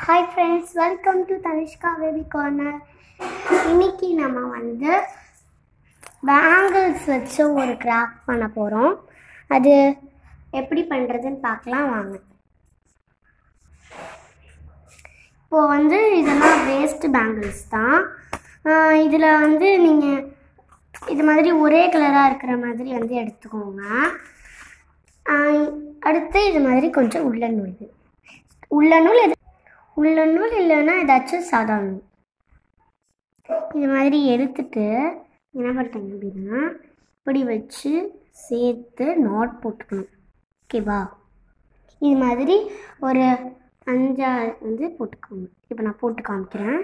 hi friends welcome to Tanishka baby corner இன்னைக்கு நம்ம வந்து பேங்கிள்ஸ் வச்சு ஒரு கிராஃப்ட் பண்ண போகிறோம் அது எப்படி பண்ணுறதுன்னு பார்க்கலாம் வாங்க இப்போது வந்து இதெல்லாம் வேஸ்ட் பேங்கிள்ஸ் தான் இதில் வந்து நீங்கள் இது மாதிரி ஒரே கலராக இருக்கிற மாதிரி வந்து எடுத்துக்கோங்க ஆஹ் அடுத்து இது மாதிரி கொஞ்சம் உள்ள நூல் உள்ள நூல் எது உள்ள நூல் இல்லைன்னா ஏதாச்சும் சாதா நூல் இது மாதிரி எடுத்துட்டு என்ன பண்ணுறீங்க அப்படின்னா இப்படி வச்சு சேர்த்து நாட் போட்டுக்கணும் ஓகேவா இது மாதிரி ஒரு அஞ்சா வந்து போட்டுக்கோங்க இப்போ நான் போட்டு காமிக்கிறேன்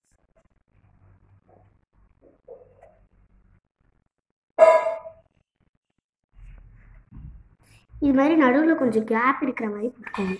இது மாதிரி நடுவில் கொஞ்சம் கேப் இருக்கிற மாதிரி போட்டுக்கோங்க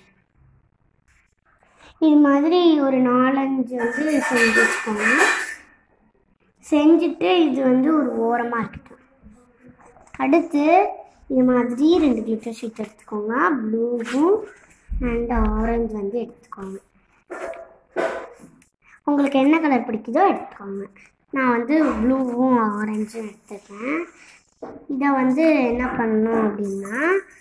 இது மாதிரி ஒரு நாலஞ்சு வந்து செஞ்சு வச்சுக்கோங்க செஞ்சுட்டு இது வந்து ஒரு ஓரமாக இருக்கட்டும் அடுத்து இது மாதிரி ரெண்டு கிளிட்டர் ஷீட் எடுத்துக்கோங்க ப்ளூவும் அண்ட் ஆரஞ்சு வந்து எடுத்துக்கோங்க உங்களுக்கு என்ன கலர் பிடிக்குதோ எடுத்துக்கோங்க நான் வந்து ப்ளூவும் ஆரஞ்சும் எடுத்துருக்கேன் இதை வந்து என்ன பண்ணணும் அப்படின்னா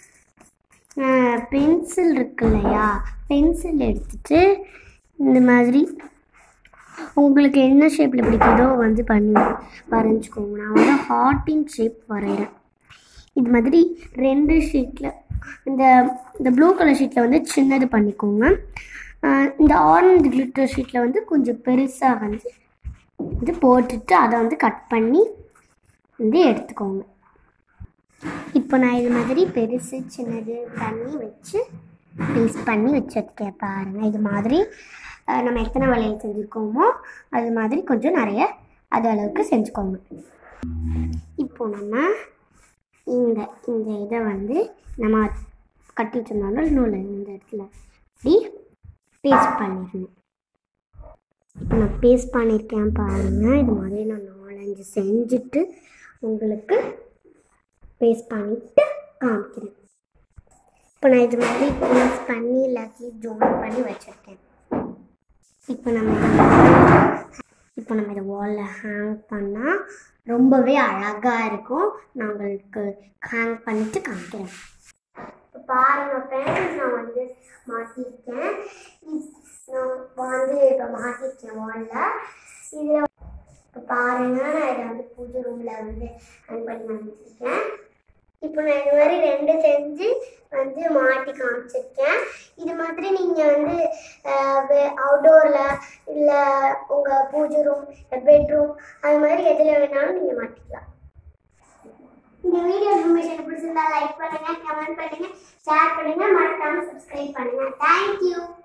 பென்சில் இருக்கு இல்லையா பென்சில் எடுத்துட்டு இந்த மாதிரி உங்களுக்கு என்ன ஷேப்பில் பிடிக்குதோ வந்து பண்ணி வரைஞ்சிக்கோங்க நான் வந்து ஹார்ட்டின் ஷேப் வரைகிறேன் இது மாதிரி ரெண்டு ஷீட்டில் இந்த இந்த ப்ளூ கலர் ஷீட்டில் வந்து சின்னது பண்ணிக்கோங்க ஆஹ் இந்த ஆரஞ்சு கிளிட்டர் ஷீட்டில் வந்து கொஞ்சம் பெருசாக வந்து இது போட்டுட்டு அதை வந்து கட் பண்ணி வந்து எடுத்துக்கோங்க இப்போ நான் இது மாதிரி பெருசு சின்னது பண்ணி வச்சு பீஸ் பண்ணி வச்சிருக்கேன் பாருங்கள் இது மாதிரி அஹ், நம்ம எத்தனை வளையல் செஞ்சுருக்கோமோ அது மாதிரி கொஞ்சம் நிறைய அது அளவுக்கு செஞ்சுக்கோங்க இப்போ நம்ம இந்த இந்த இதை வந்து நம்ம கட்டி வச்சிருந்தாலும் நூல் இந்த இடத்துல இப்படி பேஸ்ட் பண்ணிடணும் இப்போ நான் பேஸ்ட் பண்ணியிருக்கேன் பாருங்கள் இது மாதிரி நான் நாலஞ்சு செஞ்சுட்டு உங்களுக்கு பேஸ்ட் பண்ணிட்டு காமிக்கிறேன் இப்போ நான் இது மாதிரி பேஸ்ட் பண்ணி எல்லாத்தையும் ஜாயின் பண்ணி வச்சுருக்கேன் இப்போ நம்ம இதை இப்போ நம்ம இதை வாலில் ஹேங் பண்ணால் ரொம்பவே அழகாக இருக்கும் நான் உங்களுக்கு ஹேங் பண்ணிட்டு காமிக்கிறேன் இப்போ பாருங்க ஃப்ரெண்ட்ஸ் நான் வந்து மாட்டியிருக்கேன் இப்- நான் வந்து இப்போ மாட்டியிருக்கேன் வாலில் இதில் இப்போ பாருங்க நான் இதை வந்து பூஜை ரூமில் வந்து ஹேங் பண்ணி வச்சுருக்கேன் இப்போ நான் இது மாதிரி ரெண்டு செஞ்சு வந்து மாட்டி காமிச்சிருக்கேன் இது மாதிரி நீங்கள் வந்து அவுடோரில் இல்லை உங்கள் பூஜை ரூம் பெட்ரூம் அது மாதிரி எதில் வேணாலும் நீங்கள் மாட்டிக்கலாம் இந்த வீடியோ இன்ஃபர்மேஷன் பிடிச்சிருந்தா லைக் பண்ணுங்க கமெண்ட் பண்ணுங்க ஷேர் பண்ணுங்க மறக்காம சப்ஸ்கிரைப் பண்ணுங்க தேங்க்யூ